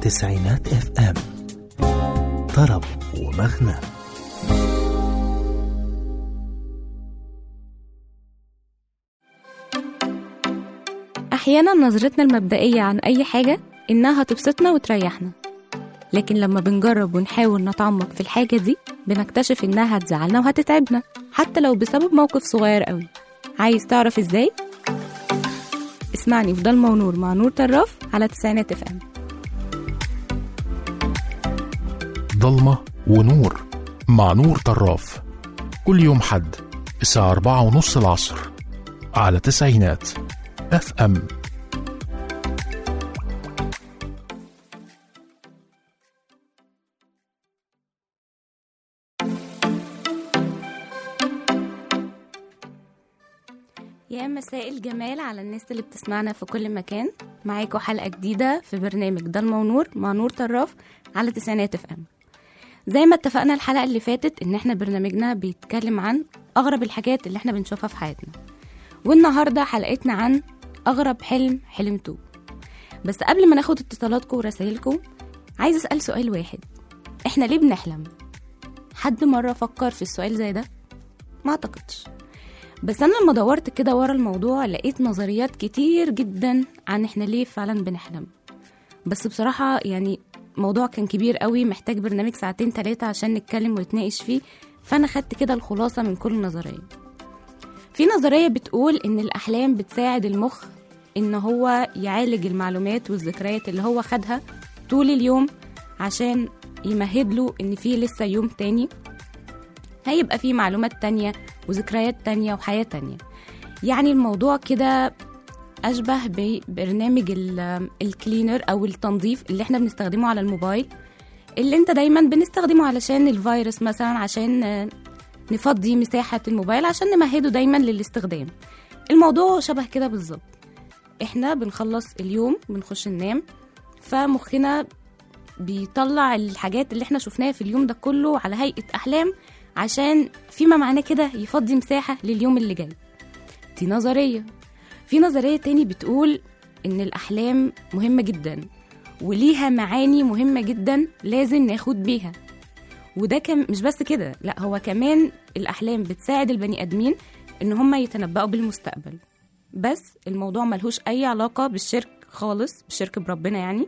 تسعينات اف ام طرب ومغنى أحيانا نظرتنا المبدئية عن أي حاجة إنها تبسطنا وتريحنا لكن لما بنجرب ونحاول نتعمق في الحاجة دي بنكتشف إنها هتزعلنا وهتتعبنا حتى لو بسبب موقف صغير قوي عايز تعرف إزاي؟ اسمعني في ضلمة ونور مع نور طراف على تسعينات اف ام ضلمة ونور مع نور طراف كل يوم حد الساعة أربعة ونص العصر على تسعينات اف ام يا مساء الجمال على الناس اللي بتسمعنا في كل مكان معاكم حلقة جديدة في برنامج ضلمة ونور مع نور طراف على تسعينات اف ام زي ما اتفقنا الحلقة اللي فاتت ان احنا برنامجنا بيتكلم عن اغرب الحاجات اللي احنا بنشوفها في حياتنا والنهاردة حلقتنا عن اغرب حلم حلمتوه بس قبل ما ناخد اتصالاتكم ورسايلكم عايز اسأل سؤال واحد احنا ليه بنحلم حد مرة فكر في السؤال زي ده ما اعتقدش بس انا لما دورت كده ورا الموضوع لقيت نظريات كتير جدا عن احنا ليه فعلا بنحلم بس بصراحة يعني موضوع كان كبير قوي محتاج برنامج ساعتين تلاتة عشان نتكلم ونتناقش فيه فانا خدت كده الخلاصة من كل نظرية في نظرية بتقول ان الاحلام بتساعد المخ ان هو يعالج المعلومات والذكريات اللي هو خدها طول اليوم عشان يمهد له ان في لسه يوم تاني هيبقى فيه معلومات تانية وذكريات تانية وحياة تانية يعني الموضوع كده أشبه ببرنامج ال- الكلينر أو التنظيف اللي احنا بنستخدمه على الموبايل اللي انت دايما بنستخدمه علشان الفيروس مثلا عشان آه، نفضي مساحة الموبايل عشان نمهده دايما للاستخدام الموضوع شبه كده بالظبط احنا بنخلص اليوم بنخش ننام فمخنا بيطلع الحاجات اللي احنا شفناها في اليوم ده كله على هيئة أحلام عشان فيما معناه كده يفضي مساحة لليوم اللي جاي دي نظرية في نظرية تاني بتقول إن الأحلام مهمة جدا وليها معاني مهمة جدا لازم ناخد بيها وده كم مش بس كده لا هو كمان الأحلام بتساعد البني آدمين إن هم يتنبأوا بالمستقبل بس الموضوع ملهوش أي علاقة بالشرك خالص بالشرك بربنا يعني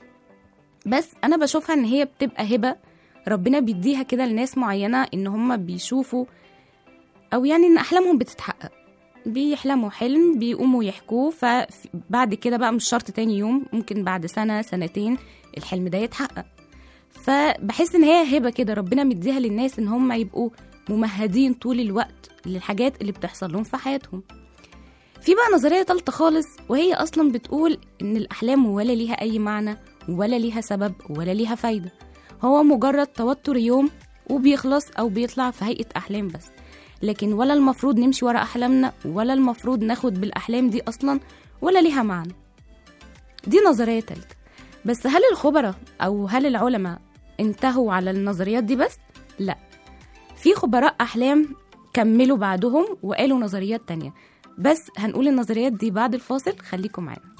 بس أنا بشوفها إن هي بتبقى هبة ربنا بيديها كده لناس معينة إن هم بيشوفوا أو يعني إن أحلامهم بتتحقق بيحلموا حلم بيقوموا يحكوه فبعد كده بقى مش شرط تاني يوم ممكن بعد سنة سنتين الحلم ده يتحقق فبحس إن هي هبة كده ربنا مديها للناس إن هم يبقوا ممهدين طول الوقت للحاجات اللي بتحصل لهم في حياتهم في بقى نظرية تالتة خالص وهي أصلا بتقول إن الأحلام ولا ليها أي معنى ولا ليها سبب ولا ليها فايدة هو مجرد توتر يوم وبيخلص أو بيطلع في هيئة أحلام بس لكن ولا المفروض نمشي ورا أحلامنا ولا المفروض ناخد بالأحلام دي أصلا ولا ليها معنى دي نظرية تالتة بس هل الخبراء أو هل العلماء انتهوا على النظريات دي بس؟ لا في خبراء أحلام كملوا بعدهم وقالوا نظريات تانية بس هنقول النظريات دي بعد الفاصل خليكم معانا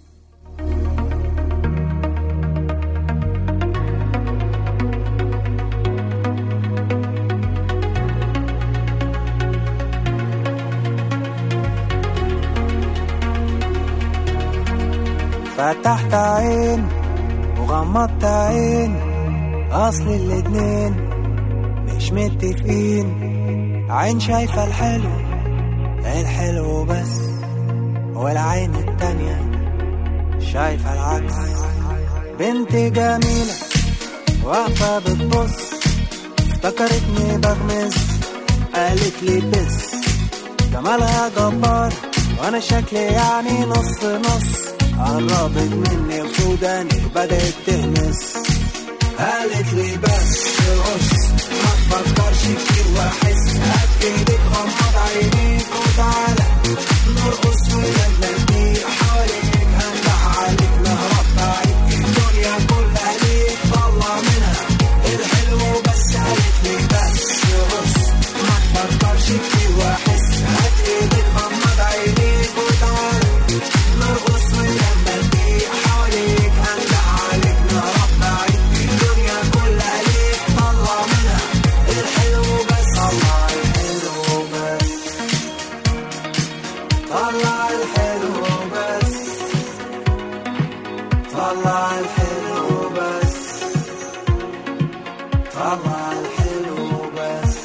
فتحت عين وغمضت عين اصل الاتنين مش متفقين عين شايفة الحلو الحلو بس والعين التانية شايفة العكس بنت جميلة واقفة بتبص افتكرتني بغمز قالت لي بس جمالها جبار وانا شكلي يعني نص نص قربت مني وسوداني بدأت تهمس قالت لي بس بص ما تفكرش كتير واحس هات ايدك غمض عينيك وتعالى نرقص ونغني حواليك هندح عليك نهرب بعيد الدنيا كلها ليك طلع منها الحلو بس قالت لي بس بص ما تفكرش كتير واحس هات ايدك غمض عينيك وتعالى نرقص ونغني حواليك هندح عليك نهرب طلع الحلو بس طلع الحلو بس طلع الحلو بس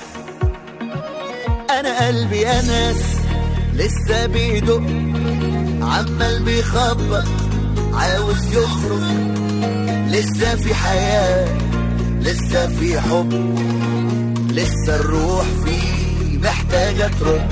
انا قلبي يا ناس لسه بيدق عمال بيخبط عاوز يخرج لسه في حياة لسه في حب لسه الروح فيه محتاجة ترد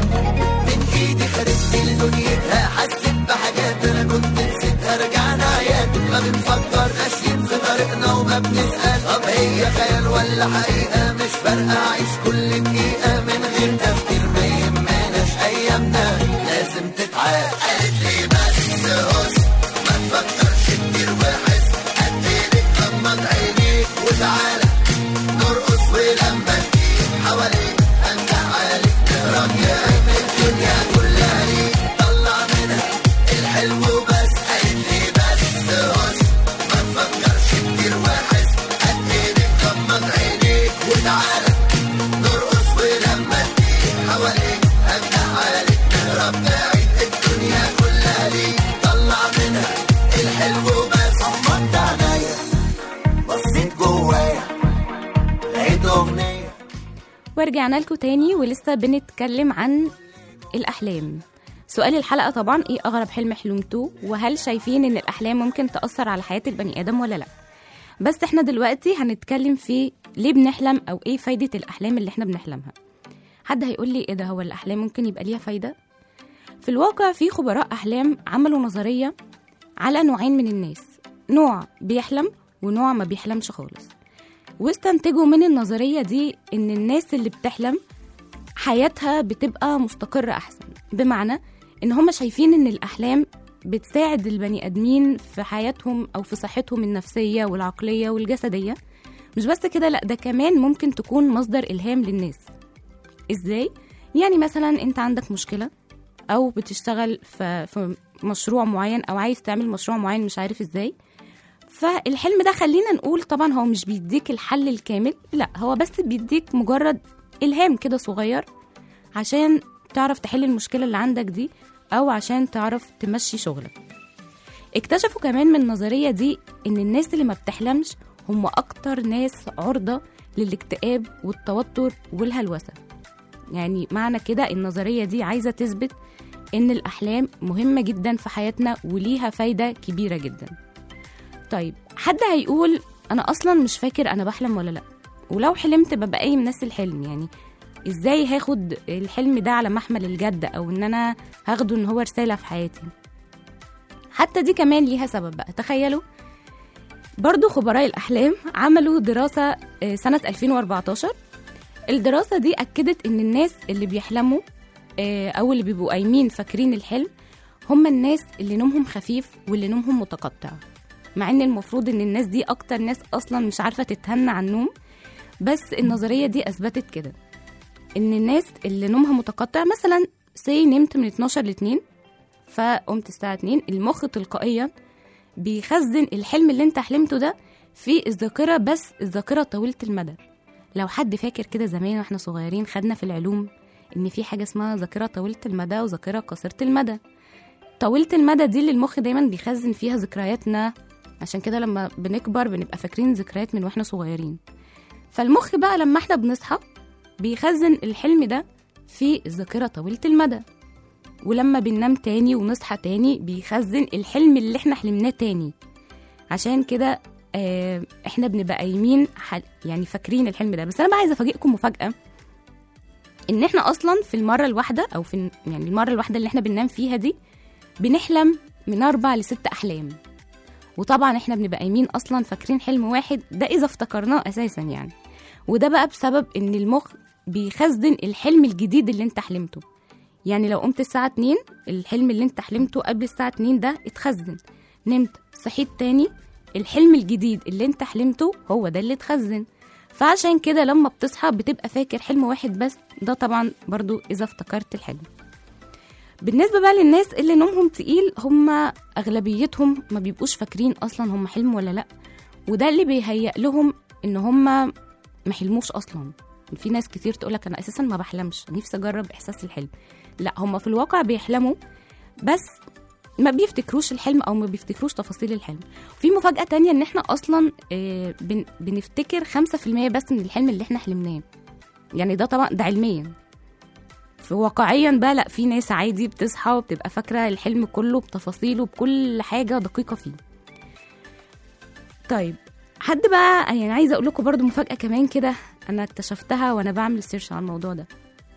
من ايدي خدت لدنيتها حسيت بحاجات انا كنت نسيتها رجعنا عياد ما بنفكر ماشيين في طريقنا وما بنسأل طب هي خيال ولا حقيقة مش فارقة عيش كل دقيقة من غير تفكير ما يهمناش ايامنا لازم تتعاد قالت لي بس هس ما تفكرش كتير وحس اديلك غمض عينيك وتعالى نرقص ولما تجيب حواليك انجح عليك نهرب يا عين الدنيا كلها ليك طلع منها الحلو بس قالت لي بس هس ما تفكرش كتير وحس اديلك غمض عينيك وتعالى نرقص ولما تجيب حواليك انجح عليك نهرب بعيد الدنيا كلها ليك طلع منها الحلو بس غمضت عينيا بصيت جوايا لقيت اغنيه ورجعنا لكم تاني ولسه بنتكلم عن الأحلام سؤال الحلقة طبعا ايه أغرب حلم حلمتوه وهل شايفين ان الأحلام ممكن تأثر على حياة البني آدم ولا لأ بس احنا دلوقتي هنتكلم في ليه بنحلم أو ايه فايدة الأحلام اللي احنا بنحلمها حد هيقول لي ايه ده هو الأحلام ممكن يبقى ليها فايدة في الواقع في خبراء أحلام عملوا نظرية على نوعين من الناس نوع بيحلم ونوع ما بيحلمش خالص واستنتجوا من النظرية دي إن الناس اللي بتحلم حياتها بتبقى مستقرة أحسن بمعنى إن هم شايفين إن الأحلام بتساعد البني آدمين في حياتهم أو في صحتهم النفسية والعقلية والجسدية مش بس كده لأ ده كمان ممكن تكون مصدر إلهام للناس إزاي؟ يعني مثلا أنت عندك مشكلة أو بتشتغل في, في مشروع معين أو عايز تعمل مشروع معين مش عارف إزاي فالحلم ده خلينا نقول طبعا هو مش بيديك الحل الكامل لا هو بس بيديك مجرد إلهام كده صغير عشان تعرف تحل المشكلة اللي عندك دي أو عشان تعرف تمشي شغلك اكتشفوا كمان من النظرية دي إن الناس اللي ما بتحلمش هم أكتر ناس عرضة للاكتئاب والتوتر والهلوسة يعني معنى كده النظرية دي عايزة تثبت إن الأحلام مهمة جدا في حياتنا وليها فايدة كبيرة جدا طيب حد هيقول أنا أصلا مش فاكر أنا بحلم ولا لأ ولو حلمت ببقى قايم نفس الحلم يعني ازاي هاخد الحلم ده على محمل الجد او ان انا هاخده ان هو رساله في حياتي حتى دي كمان ليها سبب بقى تخيلوا برضو خبراء الأحلام عملوا دراسة آه، سنة 2014 الدراسة دي أكدت إن الناس اللي بيحلموا آه، أو اللي بيبقوا قايمين فاكرين الحلم هم الناس اللي نومهم خفيف واللي نومهم متقطع مع إن المفروض إن الناس دي أكتر ناس أصلا مش عارفة تتهنى عن النوم بس النظرية دي أثبتت كده إن الناس اللي نومها متقطع مثلا سي نمت من 12 ل 2 فقمت الساعة 2 المخ تلقائيا بيخزن الحلم اللي انت حلمته ده في الذاكرة بس الذاكرة طويلة المدى لو حد فاكر كده زمان واحنا صغيرين خدنا في العلوم ان في حاجة اسمها ذاكرة طويلة المدى وذاكرة قصيرة المدى طويلة المدى دي اللي المخ دايما بيخزن فيها ذكرياتنا عشان كده لما بنكبر بنبقى فاكرين ذكريات من واحنا صغيرين فالمخ بقى لما احنا بنصحى بيخزن الحلم ده في الذاكرة طويلة المدى ولما بننام تاني ونصحى تاني بيخزن الحلم اللي احنا حلمناه تاني عشان كده آه احنا بنبقى قايمين حل- يعني فاكرين الحلم ده بس انا بقى عايزه افاجئكم مفاجاه ان احنا اصلا في المره الواحده او في يعني المره الواحده اللي احنا بننام فيها دي بنحلم من اربع لست احلام وطبعا احنا بنبقى قايمين اصلا فاكرين حلم واحد ده اذا افتكرناه اساسا يعني وده بقى بسبب ان المخ بيخزن الحلم الجديد اللي انت حلمته يعني لو قمت الساعة 2 الحلم اللي انت حلمته قبل الساعة 2 ده اتخزن نمت صحيت تاني الحلم الجديد اللي انت حلمته هو ده اللي اتخزن فعشان كده لما بتصحى بتبقى فاكر حلم واحد بس ده طبعا برضو اذا افتكرت الحلم بالنسبة بقى للناس اللي نومهم تقيل هم أغلبيتهم ما بيبقوش فاكرين أصلا هم حلم ولا لأ وده اللي بيهيأ لهم إن هم ما حلموش أصلا في ناس كتير تقولك أنا أساسا ما بحلمش نفسي أجرب إحساس الحلم لا هم في الواقع بيحلموا بس ما بيفتكروش الحلم او ما بيفتكروش تفاصيل الحلم في مفاجاه تانية ان احنا اصلا آه، بن- بنفتكر 5% بس من الحلم اللي احنا حلمناه يعني ده طبعا ده علميا فواقعيا بقى لا في ناس عادي بتصحى وبتبقى فاكره الحلم كله بتفاصيله بكل حاجه دقيقه فيه طيب حد بقى يعني عايزه اقول لكم برضو مفاجاه كمان كده انا اكتشفتها وانا بعمل سيرش على الموضوع ده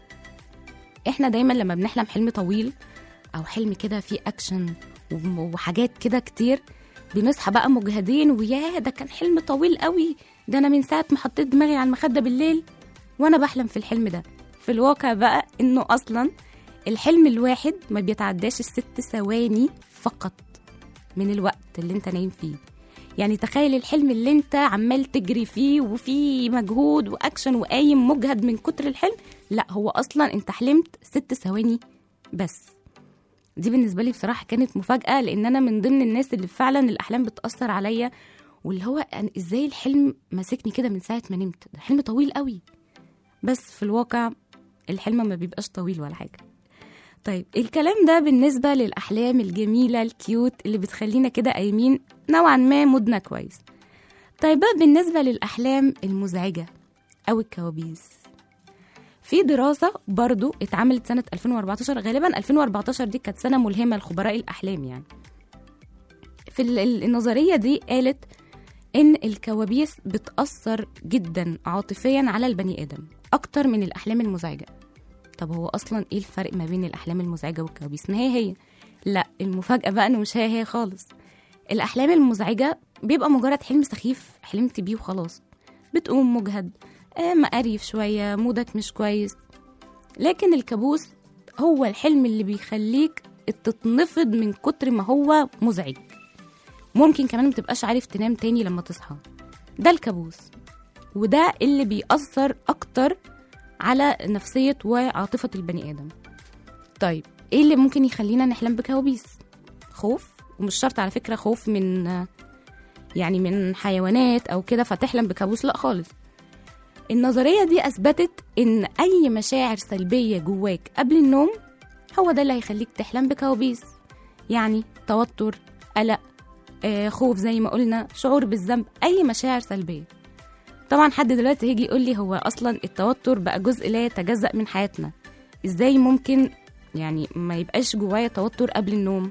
احنا دايما لما بنحلم حلم طويل او حلم كده فيه اكشن وم- وحاجات كده كتير بنصحى بقى مجهدين وياه ده كان حلم طويل قوي ده انا من ساعه ما حطيت دماغي على المخده بالليل وانا بحلم في الحلم ده في الواقع بقى انه اصلا الحلم الواحد ما بيتعداش الست ثواني فقط من الوقت اللي انت نايم فيه يعني تخيل الحلم اللي انت عمال تجري فيه وفيه مجهود واكشن وقايم مجهد من كتر الحلم لا هو اصلا انت حلمت ست ثواني بس دي بالنسبه لي بصراحه كانت مفاجاه لان انا من ضمن الناس اللي فعلا الاحلام بتاثر عليا واللي هو أنا ازاي الحلم ماسكني كده من ساعه ما نمت ده حلم طويل قوي بس في الواقع الحلم ما بيبقاش طويل ولا حاجه طيب الكلام ده بالنسبه للاحلام الجميله الكيوت اللي بتخلينا كده قايمين نوعا ما مودنا كويس طيب بقى بالنسبه للاحلام المزعجه او الكوابيس في دراسة برضو اتعملت سنة 2014 غالبا 2014 دي كانت سنة ملهمة لخبراء الأحلام يعني في ال- ال- النظرية دي قالت إن الكوابيس بتأثر جدا عاطفيا على البني آدم أكتر من الأحلام المزعجة طب هو أصلا إيه الفرق ما بين الأحلام المزعجة والكوابيس ما هي هي لا المفاجأة بقى إنه مش هي هي خالص الأحلام المزعجة بيبقى مجرد حلم سخيف حلمت بيه وخلاص بتقوم مجهد آه، مقريف شوية مودك مش كويس لكن الكابوس هو الحلم اللي بيخليك تتنفض من كتر ما هو مزعج ممكن كمان متبقاش عارف تنام تاني لما تصحى ده الكابوس وده اللي بيأثر أكتر على نفسية وعاطفة البني آدم طيب ايه اللي ممكن يخلينا نحلم بكوابيس خوف ومش شرط على فكرة خوف من يعني من حيوانات أو كده فتحلم بكابوس لا خالص النظرية دي أثبتت إن أي مشاعر سلبية جواك قبل النوم هو ده اللي هيخليك تحلم بكوابيس يعني توتر قلق آه، خوف زي ما قلنا شعور بالذنب أي مشاعر سلبية طبعا حد دلوقتي هيجي يقول لي هو أصلا التوتر بقى جزء لا يتجزأ من حياتنا إزاي ممكن يعني ما يبقاش جوايا توتر قبل النوم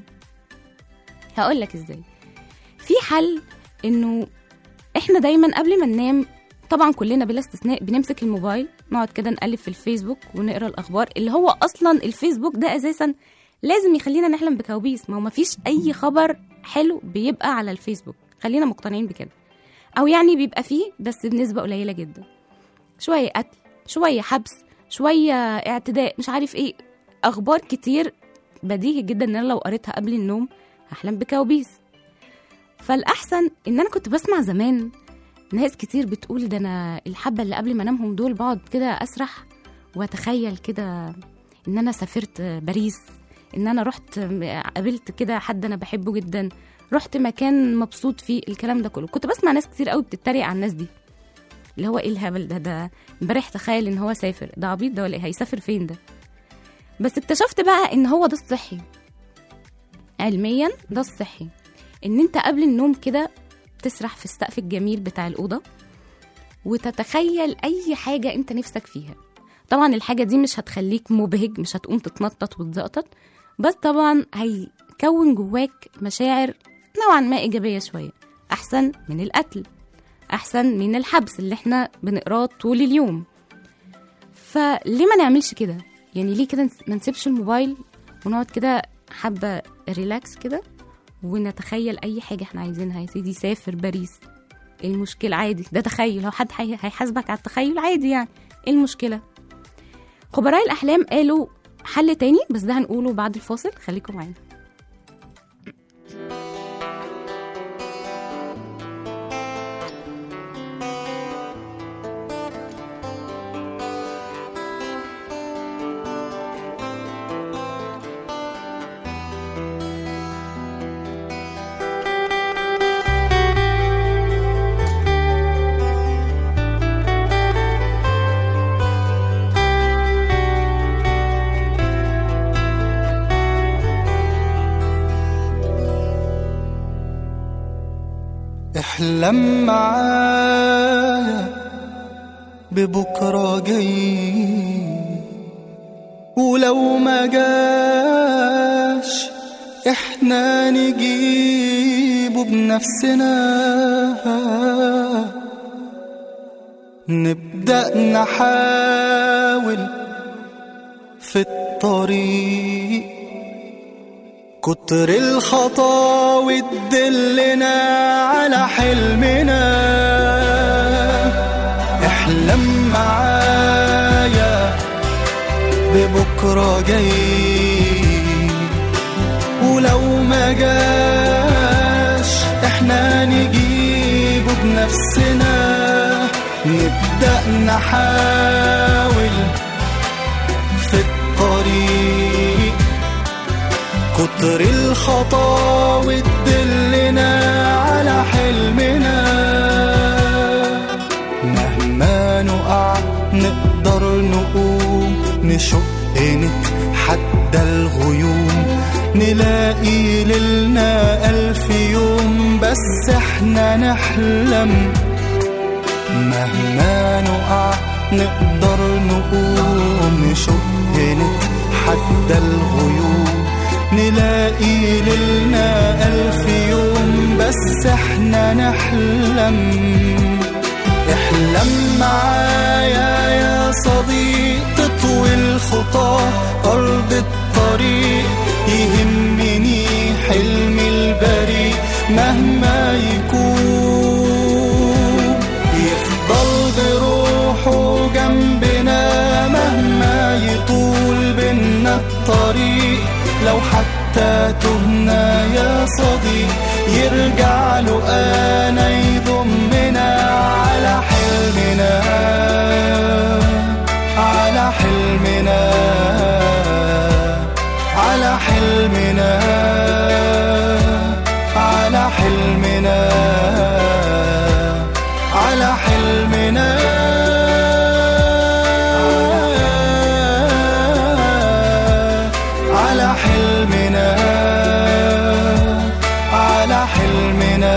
هقول لك إزاي في حل إنه إحنا دايما قبل ما ننام طبعا كلنا بلا استثناء بنمسك الموبايل نقعد كده نقلب في الفيسبوك ونقرا الاخبار اللي هو اصلا الفيسبوك ده اساسا لازم يخلينا نحلم بكوابيس ما هو مفيش اي خبر حلو بيبقى على الفيسبوك خلينا مقتنعين بكده او يعني بيبقى فيه بس بنسبه قليله جدا شويه قتل شويه حبس شويه اعتداء مش عارف ايه اخبار كتير بديهي جدا ان انا لو قريتها قبل النوم هحلم بكوابيس فالاحسن ان انا كنت بسمع زمان ناس كتير بتقول ده انا الحبه اللي قبل ما انامهم دول بقعد كده اسرح واتخيل كده ان انا سافرت باريس ان انا رحت قابلت كده حد انا بحبه جدا رحت مكان مبسوط فيه الكلام ده كله كنت بسمع ناس كتير قوي بتتريق على الناس دي اللي هو ايه الهبل ده ده امبارح تخيل ان هو سافر ده عبيط ده ولا ايه هيسافر فين ده بس اكتشفت بقى ان هو ده الصحي علميا ده الصحي ان انت قبل النوم كده تسرح في السقف الجميل بتاع الأوضة وتتخيل أي حاجة أنت نفسك فيها طبعا الحاجة دي مش هتخليك مبهج مش هتقوم تتنطط وتزقطط بس طبعا هيكون جواك مشاعر نوعا ما إيجابية شوية أحسن من القتل أحسن من الحبس اللي احنا بنقراه طول اليوم فليه ما نعملش كده يعني ليه كده ما نسيبش الموبايل ونقعد كده حبة ريلاكس كده ونتخيل اي حاجه احنا عايزينها يا سيدي سافر باريس ايه المشكله عادي ده تخيل لو حد هي- هيحاسبك على التخيل عادي يعني ايه المشكله خبراء الاحلام قالوا حل تاني بس ده هنقوله بعد الفاصل خليكم معانا احلم معايا ببكرة جاي ولو ما جاش احنا نجيبه بنفسنا نبدأ نحاول في الطريق كتر الخطاوي تدلنا على حلمنا احلم معايا ببكرة جاي ولو ما جاش احنا نجيبه بنفسنا نبدأ نحاول في الطريق كتر الخطاوي تدلنا على حلمنا مهما نقع نقدر نقوم نشق نتحدى الغيوم نلاقي ليلنا ألف يوم بس احنا نحلم مهما نقع نقدر نقوم نشق نتحدى الغيوم نلاقي ليلنا ألف يوم بس احنا نحلم احلم معايا يا صديق تطوي الخطى أرض الطريق يهمني حلمي البريء مهما يكون يفضل بروحه جنبنا مهما يطول بينا الطريق لو حتى تهنا يا صديق يرجع له انا يضمنا على حلمنا على حلمنا على حلمنا على حلمنا على حلمنا على حلمنا على حلمنا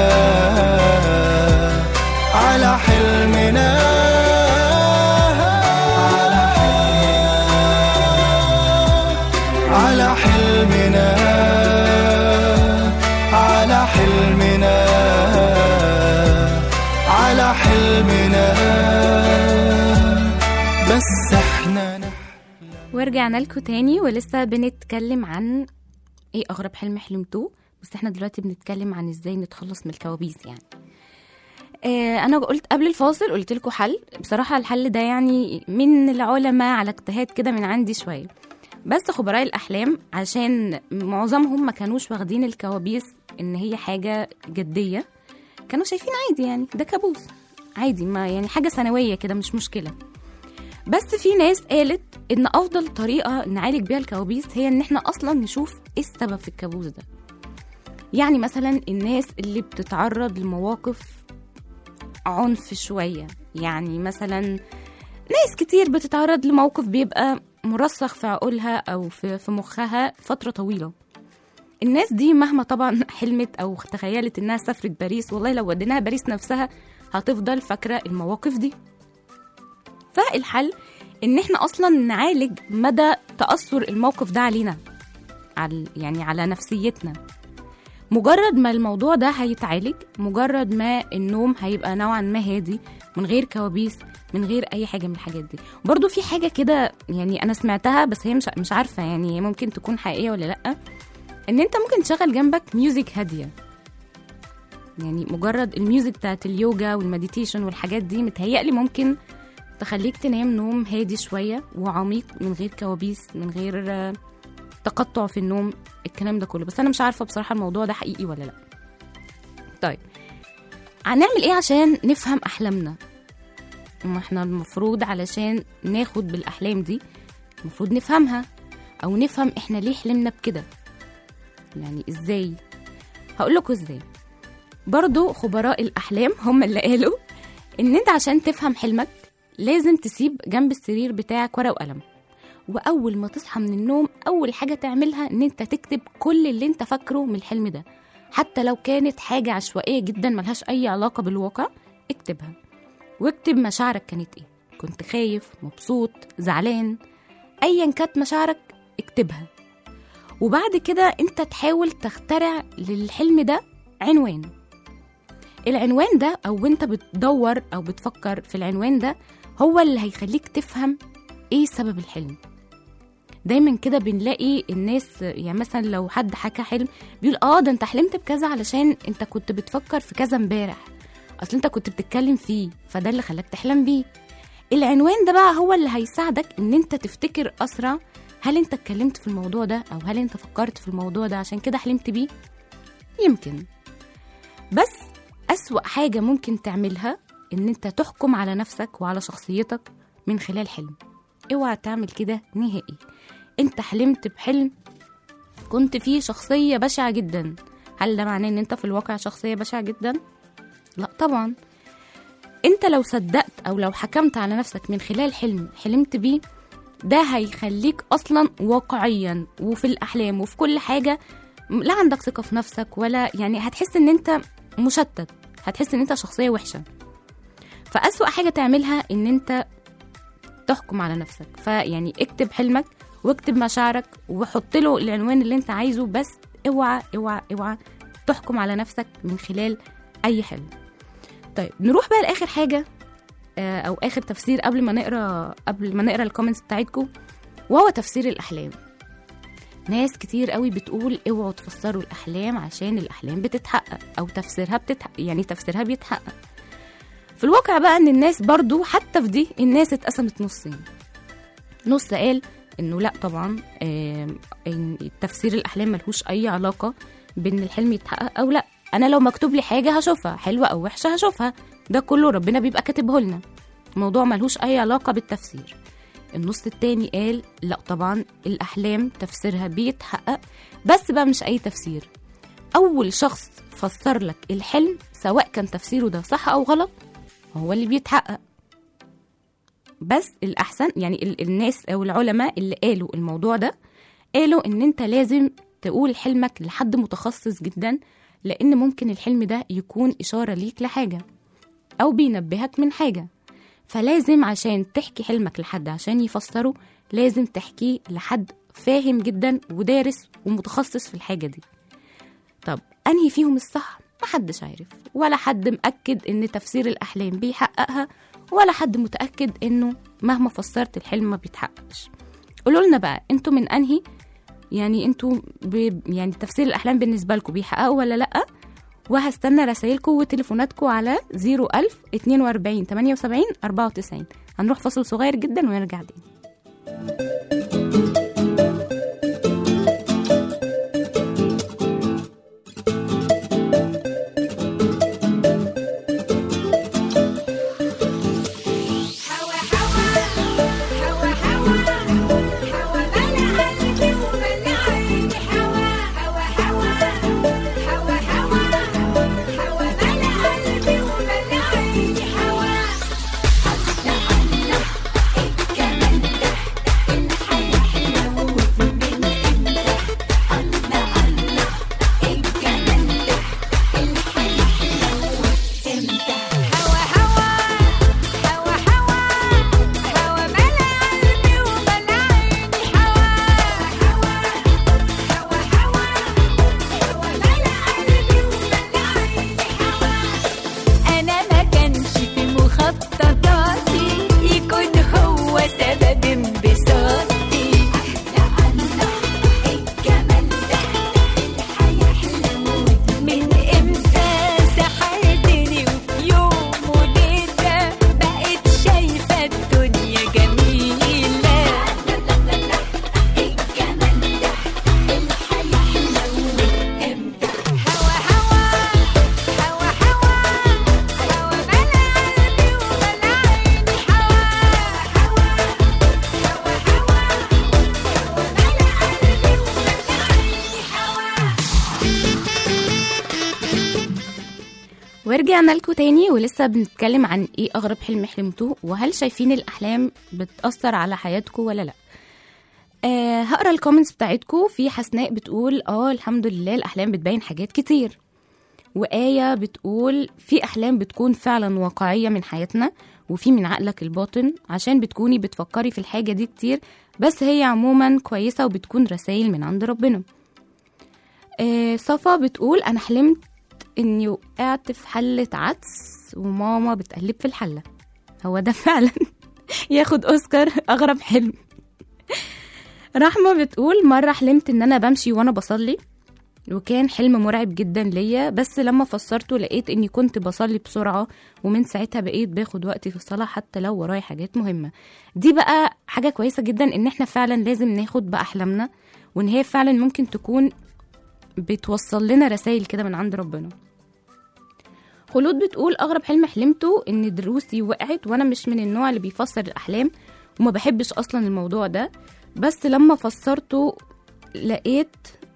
على حلمنا على حلمنا على حلمنا على حلمنا بس احنا نحلم ورجعنا لكم تاني ولسه بنتكلم عن ايه اغرب حلم حلمتوه بس احنا دلوقتي بنتكلم عن ازاي نتخلص من الكوابيس يعني آه انا قلت قبل الفاصل قلت لكم حل بصراحه الحل ده يعني من العلماء على اجتهاد كده من عندي شويه بس خبراء الاحلام عشان معظمهم ما كانوش واخدين الكوابيس ان هي حاجه جديه كانوا شايفين عادي يعني ده كابوس عادي ما يعني حاجه ثانويه كده مش مشكله بس في ناس قالت ان افضل طريقه نعالج بيها الكوابيس هي ان احنا اصلا نشوف ايه السبب في الكابوس ده يعني مثلا الناس اللي بتتعرض لمواقف عنف شويه يعني مثلا ناس كتير بتتعرض لموقف بيبقى مرسخ في عقولها او في في مخها فتره طويله الناس دي مهما طبعا حلمت او تخيلت انها سافرت باريس والله لو وديناها باريس نفسها هتفضل فاكره المواقف دي فالحل ان احنا اصلا نعالج مدى تاثر الموقف ده علينا على يعني على نفسيتنا مجرد ما الموضوع ده هيتعالج مجرد ما النوم هيبقى نوعا ما هادي من غير كوابيس من غير اي حاجه من الحاجات دي برضو في حاجه كده يعني انا سمعتها بس هي مش مش عارفه يعني هي ممكن تكون حقيقيه ولا لا ان انت ممكن تشغل جنبك ميوزك هاديه يعني مجرد الميوزك بتاعت اليوجا والمديتيشن والحاجات دي متهيألي ممكن تخليك تنام نوم هادي شوية وعميق من غير كوابيس من غير آه، تقطع في النوم الكلام ده كله بس أنا مش عارفة بصراحة الموضوع ده حقيقي ولا لأ طيب هنعمل ايه عشان نفهم أحلامنا ما احنا المفروض علشان ناخد بالأحلام دي المفروض نفهمها أو نفهم احنا ليه حلمنا بكده يعني ازاي هقول لكم ازاي برضو خبراء الأحلام هم اللي قالوا إن أنت عشان تفهم حلمك لازم تسيب جنب السرير بتاعك ورقة وقلم وأول ما تصحى من النوم أول حاجة تعملها إن أنت تكتب كل اللي أنت فاكره من الحلم ده حتى لو كانت حاجة عشوائية جدا ملهاش أي علاقة بالواقع اكتبها واكتب مشاعرك كانت ايه كنت خايف مبسوط زعلان ايا كانت مشاعرك اكتبها وبعد كده انت تحاول تخترع للحلم ده عنوان العنوان ده او انت بتدور او بتفكر في العنوان ده هو اللي هيخليك تفهم ايه سبب الحلم دايما كده بنلاقي الناس يعني مثلا لو حد حكى حلم بيقول اه ده انت حلمت بكذا علشان انت كنت بتفكر في كذا امبارح اصل انت كنت بتتكلم فيه فده اللي خلاك تحلم بيه العنوان ده بقى هو اللي هيساعدك ان انت تفتكر اسرع هل انت اتكلمت في الموضوع ده او هل انت فكرت في الموضوع ده عشان كده حلمت بيه يمكن بس اسوأ حاجة ممكن تعملها ان انت تحكم على نفسك وعلى شخصيتك من خلال حلم اوعى تعمل كده نهائي انت حلمت بحلم كنت فيه شخصية بشعة جدا هل ده معناه ان انت في الواقع شخصية بشعة جدا؟ لا طبعا انت لو صدقت او لو حكمت على نفسك من خلال حلم حلمت بيه ده هيخليك اصلا واقعيا وفي الاحلام وفي كل حاجه لا عندك ثقه في نفسك ولا يعني هتحس ان انت مشتت هتحس ان انت شخصيه وحشه فاسوا حاجه تعملها ان انت تحكم على نفسك فيعني اكتب حلمك واكتب مشاعرك وحط له العنوان اللي انت عايزه بس اوعى اوعى اوعى تحكم على نفسك من خلال اي حلم طيب نروح بقى لاخر حاجه آه، او اخر تفسير قبل ما نقرا قبل ما نقرا الكومنتس بتاعتكم وهو تفسير الاحلام ناس كتير قوي بتقول اوعوا تفسروا الاحلام عشان الاحلام بتتحقق او تفسيرها بتتحقق يعني تفسيرها بيتحقق في الواقع بقى ان الناس برضو حتى في دي الناس اتقسمت نصين نص قال انه لا طبعا آم، إن تفسير الاحلام ملهوش اي علاقه بان الحلم يتحقق او لا انا لو مكتوب لي حاجه هشوفها حلوه او وحشه هشوفها ده كله ربنا بيبقى كاتبه لنا الموضوع ملهوش اي علاقه بالتفسير النص التاني قال لا طبعا الاحلام تفسيرها بيتحقق بس بقى مش اي تفسير اول شخص فسر لك الحلم سواء كان تفسيره ده صح او غلط هو اللي بيتحقق بس الاحسن يعني ال- الناس او العلماء اللي قالوا الموضوع ده قالوا ان انت لازم تقول حلمك لحد متخصص جدا لان ممكن الحلم ده يكون اشاره ليك لحاجه او بينبهك من حاجه فلازم عشان تحكي حلمك لحد عشان يفسره لازم تحكيه لحد فاهم جدا ودارس ومتخصص في الحاجه دي طب انهي فيهم الصح محدش عارف ولا حد مأكد ان تفسير الاحلام بيحققها ولا حد متأكد انه مهما فسرت الحلم ما بيتحققش قولوا لنا بقى انتوا من انهي يعني انتوا ب... يعني تفسير الاحلام بالنسبه لكم بيحققوا ولا لا وهستنى رسائلكم وتليفوناتكم على 01000 42 78 94 هنروح فاصل صغير جدا ونرجع تاني حوا حوا حوا حوا حوا ملا قلبي وملا عيني حوا حوا حوا حوا حوا حوا ملا قلبي وملا عيني حوا الله الله الجمال ده الحياة حلوة من امتى الله الله الجمال ده الحياة حلوة امتى حوا حوا حوا حوا حوا ملا قلبي وملا عيني حوا حوا حوا حوا حوا ملا قلبي وملا عيني حوا أنا ما كانش في مخططاتي يكون هو سبب انبساطي أحلى الله الجمال ده الحياة حلوة من إمتى سحرتني وفي يوم وليلة بقيت شايفة الدنيا جميلة الجمال ده الحياة حلوة إمتى هوا هوا هوا هوا هوا ملا قلبي وملا عيني هوا هوا هوا هوا هوا ملا قلبي وملا عيني هوا ورجعنا لكم تاني ولسه بنتكلم عن ايه اغرب حلم حلمتوه وهل شايفين الاحلام بتاثر على حياتكم ولا لا آه هقرا الكومنتس بتاعتكم في حسناء بتقول اه الحمد لله الاحلام بتبين حاجات كتير وآية بتقول في أحلام بتكون فعلا واقعية من حياتنا وفي من عقلك الباطن عشان بتكوني بتفكري في الحاجة دي كتير بس هي عموما كويسة وبتكون رسائل من عند ربنا آه صفا بتقول أنا حلمت إني وقعت في حلة عدس وماما بتقلب في الحلة هو ده فعلا ياخد أوسكار أغرب حلم رحمة بتقول مرة حلمت إن أنا بمشي وأنا بصلي وكان حلم مرعب جدا ليا بس لما فسرته لقيت اني كنت بصلي بسرعه ومن ساعتها بقيت باخد وقتي في الصلاه حتى لو ورايا حاجات مهمه دي بقى حاجه كويسه جدا ان احنا فعلا لازم ناخد باحلامنا وان هي فعلا ممكن تكون بتوصل لنا رسائل كده من عند ربنا خلود بتقول اغرب حلم حلمته ان دروسي وقعت وانا مش من النوع اللي بيفسر الاحلام وما بحبش اصلا الموضوع ده بس لما فسرته لقيت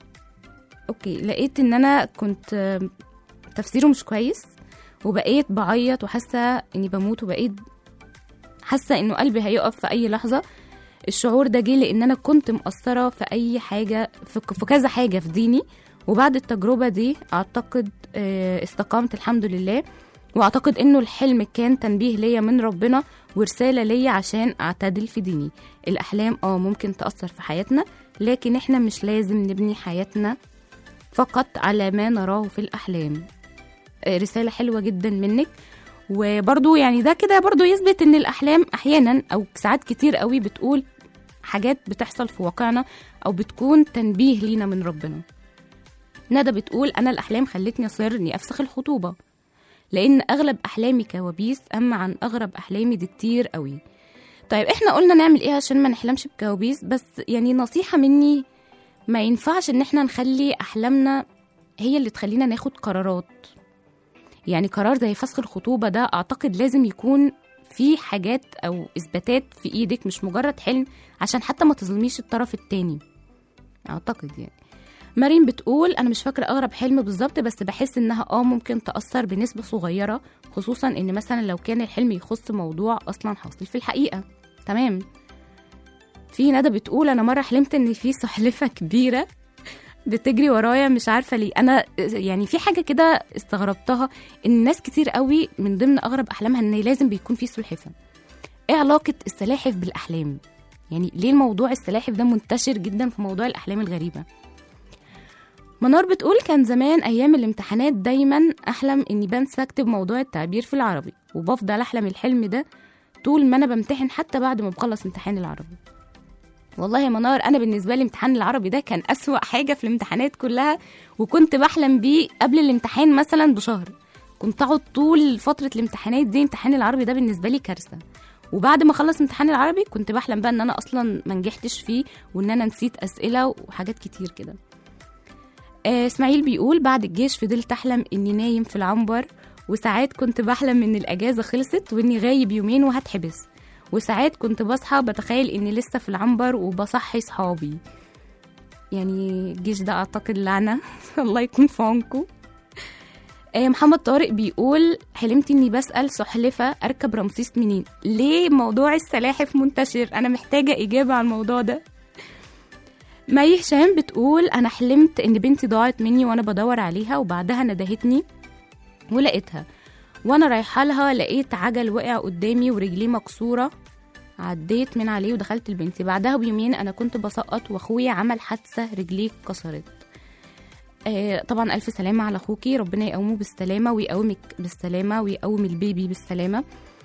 اوكي لقيت ان انا كنت آم، تفسيره مش كويس وبقيت بعيط وحاسه اني بموت وبقيت حاسه انه قلبي هيقف في اي لحظه الشعور ده جه لان انا كنت مقصره في اي حاجه في في كذا حاجه في ديني وبعد التجربه دي اعتقد آه، استقامت الحمد لله واعتقد انه الحلم كان تنبيه ليا من ربنا ورساله ليا عشان اعتدل في ديني الاحلام اه ممكن تاثر في حياتنا لكن احنا مش لازم نبني حياتنا فقط على ما نراه في الأحلام آه، رسالة حلوة جدا منك وبرضو يعني ده كده برضو يثبت ان الأحلام أحيانا أو ساعات كتير قوي بتقول حاجات بتحصل في واقعنا أو بتكون تنبيه لينا من ربنا ندى بتقول أنا الأحلام خلتني أصر إني أفسخ الخطوبة لأن أغلب أحلامي كوابيس أما عن أغرب أحلامي دي كتير قوي طيب احنا قلنا نعمل ايه عشان ما نحلمش بكوابيس بس يعني نصيحة مني ما ينفعش ان احنا نخلي احلامنا هي اللي تخلينا ناخد قرارات يعني قرار زي فسخ الخطوبة ده اعتقد لازم يكون في حاجات او اثباتات في ايدك مش مجرد حلم عشان حتى ما تظلميش الطرف التاني اعتقد يعني مريم بتقول انا مش فاكره اغرب حلم بالظبط بس بحس انها اه ممكن تاثر بنسبه صغيره خصوصا ان مثلا لو كان الحلم يخص موضوع اصلا حاصل في الحقيقه تمام في ندى بتقول انا مره حلمت ان في سلحفه كبيره بتجري ورايا مش عارفه ليه انا يعني في حاجه كده استغربتها ان ناس كتير قوي من ضمن اغرب احلامها ان لازم بيكون في سلحفه ايه علاقه السلاحف بالاحلام يعني ليه الموضوع السلاحف ده منتشر جدا في موضوع الاحلام الغريبه منار بتقول كان زمان ايام الامتحانات دايما احلم اني بنسى اكتب موضوع التعبير في العربي وبفضل احلم الحلم ده طول ما انا بمتحن حتى بعد ما بخلص امتحان العربي والله يا منار انا بالنسبه لي امتحان العربي ده كان اسوا حاجه في الامتحانات كلها وكنت بحلم بيه قبل الامتحان مثلا بشهر كنت اقعد طول فتره الامتحانات دي امتحان العربي ده بالنسبه لي كارثه وبعد ما اخلص امتحان العربي كنت بحلم بقى ان انا اصلا ما نجحتش فيه وان انا نسيت اسئله وحاجات كتير كده آه، اسماعيل بيقول بعد الجيش فضلت احلم اني نايم في العنبر وساعات كنت بحلم ان الاجازه خلصت واني غايب يومين وهتحبس وساعات كنت بصحى بتخيل اني لسه في العنبر وبصحي صحابي يعني الجيش ده اعتقد لعنه الله يكون في عونكم آه، محمد طارق بيقول حلمت اني بسال سلحفه اركب رمسيس منين ليه موضوع السلاحف منتشر انا محتاجه اجابه على الموضوع ده مي هشام بتقول انا حلمت ان بنتي ضاعت مني وانا بدور عليها وبعدها ندهتني ولقيتها وانا رايحه لها لقيت عجل وقع قدامي ورجليه مكسوره عديت من عليه ودخلت لبنتي بعدها بيومين انا كنت بسقط واخويا عمل حادثه رجليه اتكسرت آه طبعا الف سلامه على اخوكي ربنا يقومه بالسلامه ويقومك بالسلامه ويقوم البيبي بالسلامه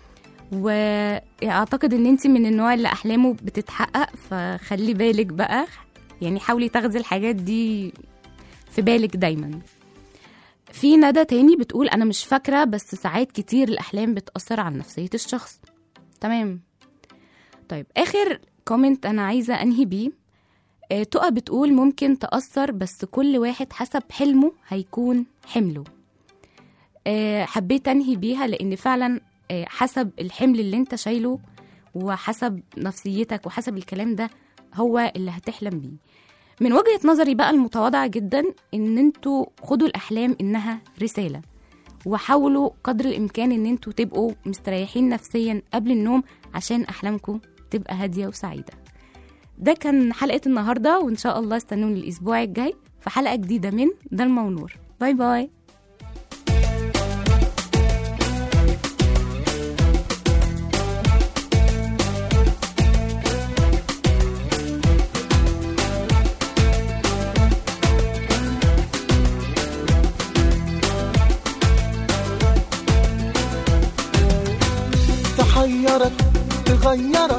واعتقد ان انت من النوع اللي احلامه بتتحقق فخلي بالك بقى يعني حاولي تاخدي الحاجات دي في بالك دايما في ندى تاني بتقول انا مش فاكره بس ساعات كتير الاحلام بتاثر على نفسيه الشخص تمام طيب اخر كومنت انا عايزه انهي بيه آه، تقى بتقول ممكن تأثر بس كل واحد حسب حلمه هيكون حمله آه، حبيت انهي بيها لان فعلا آه، حسب الحمل اللي انت شايله وحسب نفسيتك وحسب الكلام ده هو اللي هتحلم بيه من وجهة نظري بقى المتواضعة جدا ان انتوا خدوا الاحلام انها رسالة وحاولوا قدر الامكان ان انتوا تبقوا مستريحين نفسيا قبل النوم عشان احلامكم تبقى هادية وسعيدة ده كان حلقة النهاردة وإن شاء الله استنوني الأسبوع الجاي في حلقة جديدة من ضلمة ونور باي باي تحيرك تغيرك